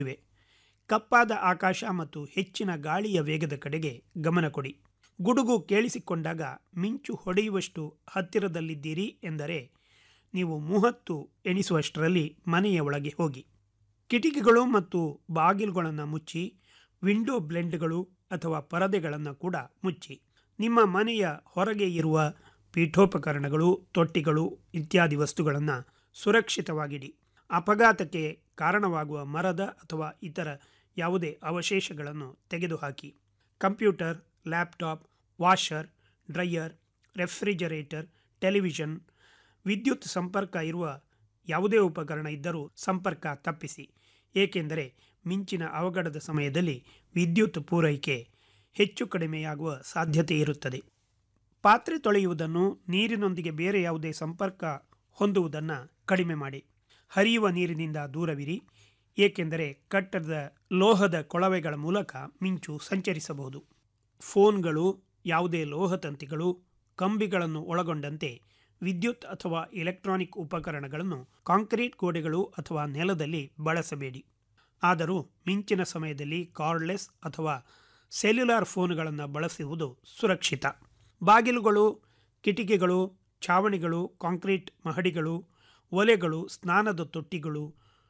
ಇವೆ ಕಪ್ಪಾದ ಆಕಾಶ ಮತ್ತು ಹೆಚ್ಚಿನ ಗಾಳಿಯ ವೇಗದ ಕಡೆಗೆ ಗಮನ ಕೊಡಿ ಗುಡುಗು ಕೇಳಿಸಿಕೊಂಡಾಗ ಮಿಂಚು ಹೊಡೆಯುವಷ್ಟು ಹತ್ತಿರದಲ್ಲಿದ್ದೀರಿ ಎಂದರೆ ನೀವು ಮೂವತ್ತು ಎಣಿಸುವಷ್ಟರಲ್ಲಿ ಮನೆಯ ಒಳಗೆ ಹೋಗಿ ಕಿಟಕಿಗಳು ಮತ್ತು ಬಾಗಿಲುಗಳನ್ನು ಮುಚ್ಚಿ ವಿಂಡೋ ಬ್ಲೆಂಡ್ಗಳು ಅಥವಾ ಪರದೆಗಳನ್ನು ಕೂಡ ಮುಚ್ಚಿ ನಿಮ್ಮ ಮನೆಯ ಹೊರಗೆ ಇರುವ ಪೀಠೋಪಕರಣಗಳು ತೊಟ್ಟಿಗಳು ಇತ್ಯಾದಿ ವಸ್ತುಗಳನ್ನು ಸುರಕ್ಷಿತವಾಗಿಡಿ ಅಪಘಾತಕ್ಕೆ ಕಾರಣವಾಗುವ ಮರದ ಅಥವಾ ಇತರ ಯಾವುದೇ ಅವಶೇಷಗಳನ್ನು ತೆಗೆದುಹಾಕಿ computer laptop washer dryer refrigerator television ವಿದ್ಯುತ್ ಸಂಪರ್ಕ ಇರುವ ಯಾವುದೇ ಉಪಕರಣ ಇದ್ದರೂ ಸಂಪರ್ಕ ತಪ್ಪಿಸಿ ಏಕೆಂದರೆ ಮಿಂಚಿನ ಅವಘಡದ ಸಮಯದಲ್ಲಿ ವಿದ್ಯುತ್ ಪೂರೈಕೆ ಹೆಚ್ಚು ಕಡಿಮೆಯಾಗುವ ಸಾಧ್ಯತೆ ಇರುತ್ತದೆ ಪಾತ್ರೆ ತೊಳೆಯುವುದನ್ನು ನೀರಿನೊಂದಿಗೆ ಬೇರೆ ಯಾವುದೇ ಸಂಪರ್ಕ ಹೊಂದುವುದನ್ನು ಕಡಿಮೆ ಮಾಡಿ ಹರಿಯುವ ನೀರಿನಿಂದ ದೂರವಿರಿ ಏಕೆಂದರೆ ಕಟ್ಟಡದ ಲೋಹದ ಕೊಳವೆಗಳ ಮೂಲಕ ಮಿಂಚು ಸಂಚರಿಸಬಹುದು ಫೋನ್ಗಳು ಯಾವುದೇ ಲೋಹ ತಂತಿಗಳು ಕಂಬಿಗಳನ್ನು ಒಳಗೊಂಡಂತೆ ವಿದ್ಯುತ್ ಅಥವಾ ಎಲೆಕ್ಟ್ರಾನಿಕ್ ಉಪಕರಣಗಳನ್ನು ಕಾಂಕ್ರೀಟ್ ಗೋಡೆಗಳು ಅಥವಾ ನೆಲದಲ್ಲಿ ಬಳಸಬೇಡಿ ಆದರೂ ಮಿಂಚಿನ ಸಮಯದಲ್ಲಿ ಕಾರ್ಡ್ಲೆಸ್ ಅಥವಾ ಸೆಲ್ಯುಲಾರ್ ಫೋನ್ಗಳನ್ನು ಬಳಸುವುದು ಸುರಕ್ಷಿತ ಬಾಗಿಲುಗಳು ಕಿಟಿಕಿಗಳು ಛಾವಣಿಗಳು ಕಾಂಕ್ರೀಟ್ ಮಹಡಿಗಳು ಒಲೆಗಳು ಸ್ನಾನದ ತೊಟ್ಟಿಗಳು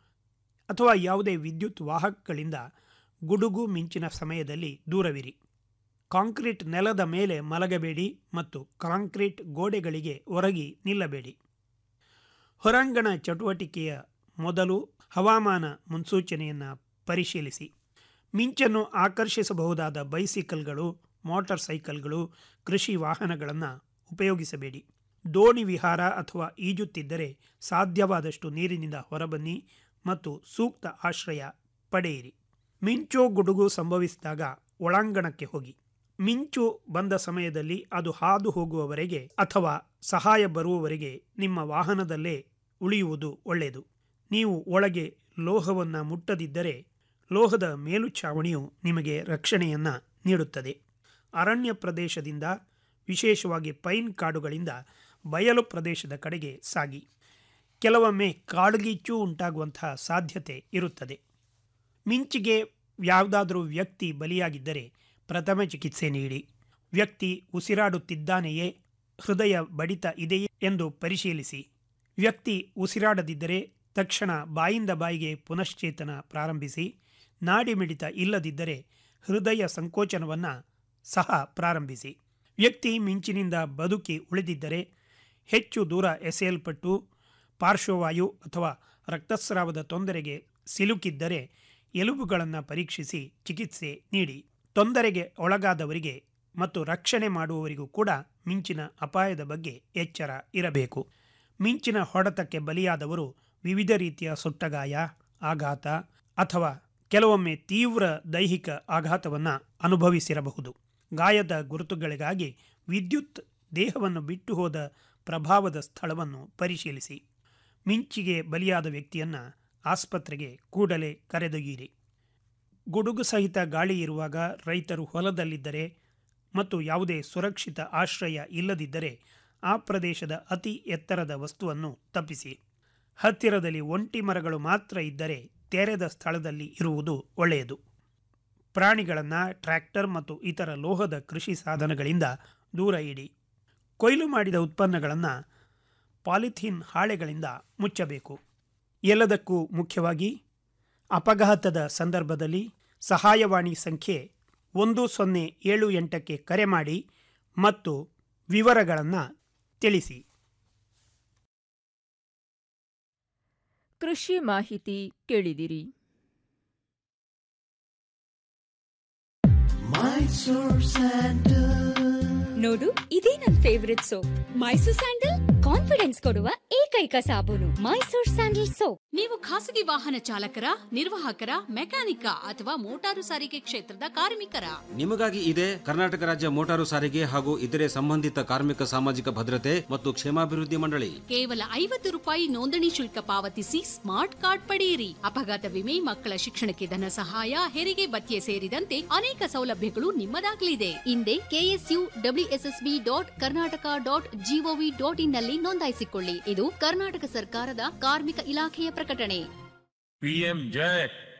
ಅಥವಾ ಯಾವುದೇ ವಿದ್ಯುತ್ ವಾಹಕಗಳಿಂದ ಗುಡುಗು ಮಿಂಚಿನ ಸಮಯದಲ್ಲಿ ದೂರವಿರಿ ಕಾಂಕ್ರೀಟ್ ನೆಲದ ಮೇಲೆ ಮಲಗಬೇಡಿ ಮತ್ತು ಕಾಂಕ್ರೀಟ್ ಗೋಡೆಗಳಿಗೆ ಒರಗಿ ನಿಲ್ಲಬೇಡಿ ಹೊರಾಂಗಣ ಚಟುವಟಿಕೆಯ ಮೊದಲು ಹವಾಮಾನ ಮುನ್ಸೂಚನೆಯನ್ನು ಪರಿಶೀಲಿಸಿ ಮಿಂಚನ್ನು ಆಕರ್ಷಿಸಬಹುದಾದ ಬೈಸಿಕಲ್ಗಳು ಮೋಟಾರ್ ಸೈಕಲ್ಗಳು ಕೃಷಿ ವಾಹನಗಳನ್ನು ಉಪಯೋಗಿಸಬೇಡಿ ದೋಣಿ ವಿಹಾರ ಅಥವಾ ಈಜುತ್ತಿದ್ದರೆ ಸಾಧ್ಯವಾದಷ್ಟು ನೀರಿನಿಂದ ಹೊರಬನ್ನಿ ಮತ್ತು ಸೂಕ್ತ ಆಶ್ರಯ ಪಡೆಯಿರಿ ಮಿಂಚು ಗುಡುಗು ಸಂಭವಿಸಿದಾಗ ಒಳಾಂಗಣಕ್ಕೆ ಹೋಗಿ ಮಿಂಚು ಬಂದ ಸಮಯದಲ್ಲಿ ಅದು ಹಾದು ಹೋಗುವವರೆಗೆ ಅಥವಾ ಸಹಾಯ ಬರುವವರೆಗೆ ನಿಮ್ಮ ವಾಹನದಲ್ಲೇ ಉಳಿಯುವುದು ಒಳ್ಳೆಯದು ನೀವು ಒಳಗೆ ಲೋಹವನ್ನು ಮುಟ್ಟದಿದ್ದರೆ ಲೋಹದ ಮೇಲುಛಾವಣಿಯು ನಿಮಗೆ ರಕ್ಷಣೆಯನ್ನು ನೀಡುತ್ತದೆ ಅರಣ್ಯ ಪ್ರದೇಶದಿಂದ ವಿಶೇಷವಾಗಿ ಪೈನ್ ಕಾಡುಗಳಿಂದ ಬಯಲು ಪ್ರದೇಶದ ಕಡೆಗೆ ಸಾಗಿ ಕೆಲವೊಮ್ಮೆ ಕಾಡುಗೀಚು ಉಂಟಾಗುವಂತಹ ಸಾಧ್ಯತೆ ಇರುತ್ತದೆ ಮಿಂಚಿಗೆ ಯಾವುದಾದರೂ ವ್ಯಕ್ತಿ ಬಲಿಯಾಗಿದ್ದರೆ ಪ್ರಥಮ ಚಿಕಿತ್ಸೆ ನೀಡಿ ವ್ಯಕ್ತಿ ಉಸಿರಾಡುತ್ತಿದ್ದಾನೆಯೇ ಹೃದಯ ಬಡಿತ ಇದೆಯೇ ಎಂದು ಪರಿಶೀಲಿಸಿ ವ್ಯಕ್ತಿ ಉಸಿರಾಡದಿದ್ದರೆ ತಕ್ಷಣ ಬಾಯಿಂದ ಬಾಯಿಗೆ ಪುನಶ್ಚೇತನ ಪ್ರಾರಂಭಿಸಿ ನಾಡಿ ಮಿಡಿತ ಇಲ್ಲದಿದ್ದರೆ ಹೃದಯ ಸಂಕೋಚನವನ್ನು ಸಹ ಪ್ರಾರಂಭಿಸಿ ವ್ಯಕ್ತಿ ಮಿಂಚಿನಿಂದ ಬದುಕಿ ಉಳಿದಿದ್ದರೆ ಹೆಚ್ಚು ದೂರ ಎಸೆಯಲ್ಪಟ್ಟು ಪಾರ್ಶ್ವವಾಯು ಅಥವಾ ರಕ್ತಸ್ರಾವದ ತೊಂದರೆಗೆ ಸಿಲುಕಿದ್ದರೆ ಎಲುಬುಗಳನ್ನು ಪರೀಕ್ಷಿಸಿ ಚಿಕಿತ್ಸೆ ನೀಡಿ ತೊಂದರೆಗೆ ಒಳಗಾದವರಿಗೆ ಮತ್ತು ರಕ್ಷಣೆ ಮಾಡುವವರಿಗೂ ಕೂಡ ಮಿಂಚಿನ ಅಪಾಯದ ಬಗ್ಗೆ ಎಚ್ಚರ ಇರಬೇಕು ಮಿಂಚಿನ ಹೊಡೆತಕ್ಕೆ ಬಲಿಯಾದವರು ವಿವಿಧ ರೀತಿಯ ಸುಟ್ಟಗಾಯ ಆಘಾತ ಅಥವಾ ಕೆಲವೊಮ್ಮೆ ತೀವ್ರ ದೈಹಿಕ ಆಘಾತವನ್ನು ಅನುಭವಿಸಿರಬಹುದು ಗಾಯದ ಗುರುತುಗಳಿಗಾಗಿ ವಿದ್ಯುತ್ ದೇಹವನ್ನು ಬಿಟ್ಟು ಹೋದ ಪ್ರಭಾವದ ಸ್ಥಳವನ್ನು ಪರಿಶೀಲಿಸಿ ಮಿಂಚಿಗೆ ಬಲಿಯಾದ ವ್ಯಕ್ತಿಯನ್ನು ಆಸ್ಪತ್ರೆಗೆ ಕೂಡಲೇ ಕರೆದೊಯ್ಯಿರಿ ಗುಡುಗು ಸಹಿತ ಗಾಳಿ ಇರುವಾಗ ರೈತರು ಹೊಲದಲ್ಲಿದ್ದರೆ ಮತ್ತು ಯಾವುದೇ ಸುರಕ್ಷಿತ ಆಶ್ರಯ ಇಲ್ಲದಿದ್ದರೆ ಆ ಪ್ರದೇಶದ ಅತಿ ಎತ್ತರದ ವಸ್ತುವನ್ನು ತಪ್ಪಿಸಿ ಹತ್ತಿರದಲ್ಲಿ ಒಂಟಿ ಮರಗಳು ಮಾತ್ರ ಇದ್ದರೆ ತೆರೆದ ಸ್ಥಳದಲ್ಲಿ ಇರುವುದು ಒಳ್ಳೆಯದು ಪ್ರಾಣಿಗಳನ್ನು ಟ್ರ್ಯಾಕ್ಟರ್ ಮತ್ತು ಇತರ ಲೋಹದ ಕೃಷಿ ಸಾಧನಗಳಿಂದ ದೂರ ಇಡಿ ಕೊಯ್ಲು ಮಾಡಿದ ಉತ್ಪನ್ನಗಳನ್ನು ಪಾಲಿಥೀನ್ ಹಾಳೆಗಳಿಂದ ಮುಚ್ಚಬೇಕು ಎಲ್ಲದಕ್ಕೂ ಮುಖ್ಯವಾಗಿ ಅಪಘಾತದ ಸಂದರ್ಭದಲ್ಲಿ ಸಹಾಯವಾಣಿ ಸಂಖ್ಯೆ ಒಂದು ಸೊನ್ನೆ ಏಳು ಎಂಟಕ್ಕೆ ಕರೆ ಮಾಡಿ ಮತ್ತು ವಿವರಗಳನ್ನು ತಿಳಿಸಿ ಕೃಷಿ ಮಾಹಿತಿ ಕೇಳಿದಿರಿ ನೋಡು ಇದೇ ನನ್ favourite soap Mysore sandal confidence ಕೊಡುವ ಏಕೈಕ ಸಾಬೂನು ಮೈಸೂರ್ ಸ್ಯಾಂಡಲ್ ಸೋಪ್ ನೀವು ಖಾಸಗಿ ವಾಹನ ಚಾಲಕರ ನಿರ್ವಾಹಕರ ಮೆಕ್ಯಾನಿಕ ಅಥವಾ ಮೋಟಾರು ಸಾರಿಗೆ ಕ್ಷೇತ್ರದ ಕಾರ್ಮಿಕರ ನಿಮಗಾಗಿ ಇದೆ ಕರ್ನಾಟಕ ರಾಜ್ಯ ಮೋಟಾರು ಸಾರಿಗೆ ಹಾಗೂ ಇತರೆ ಸಂಬಂಧಿತ ಕಾರ್ಮಿಕ ಸಾಮಾಜಿಕ ಭದ್ರತೆ ಮತ್ತು ಕ್ಷೇಮಾಭಿವೃದ್ಧಿ ಮಂಡಳಿ ಕೇವಲ ಐವತ್ತು ರೂಪಾಯಿ ನೋಂದಣಿ ಶುಲ್ಕ ಪಾವತಿಸಿ ಸ್ಮಾರ್ಟ್ ಕಾರ್ಡ್ ಪಡೆಯಿರಿ ಅಪಘಾತ ವಿಮೆ ಮಕ್ಕಳ ಶಿಕ್ಷಣಕ್ಕೆ ಧನ ಸಹಾಯ ಹೆರಿಗೆ ಭತ್ಯೆ ಸೇರಿದಂತೆ ಅನೇಕ ಸೌಲಭ್ಯಗಳು ನಿಮ್ಮದಾಗಲಿದೆ ಹಿಂದೆ KSU WSSB dot Karnataka dot GOV dot in ನಲ್ಲಿ ನೋಂದಾಯಿಸಿಕೊಳ್ಳಿ ಇದು ಕರ್ನಾಟಕ ಸರ್ಕಾರದ ಕಾರ್ಮಿಕ ಇಲಾಖೆಯ ಪ್ರಕಟಣೆ पीएम जय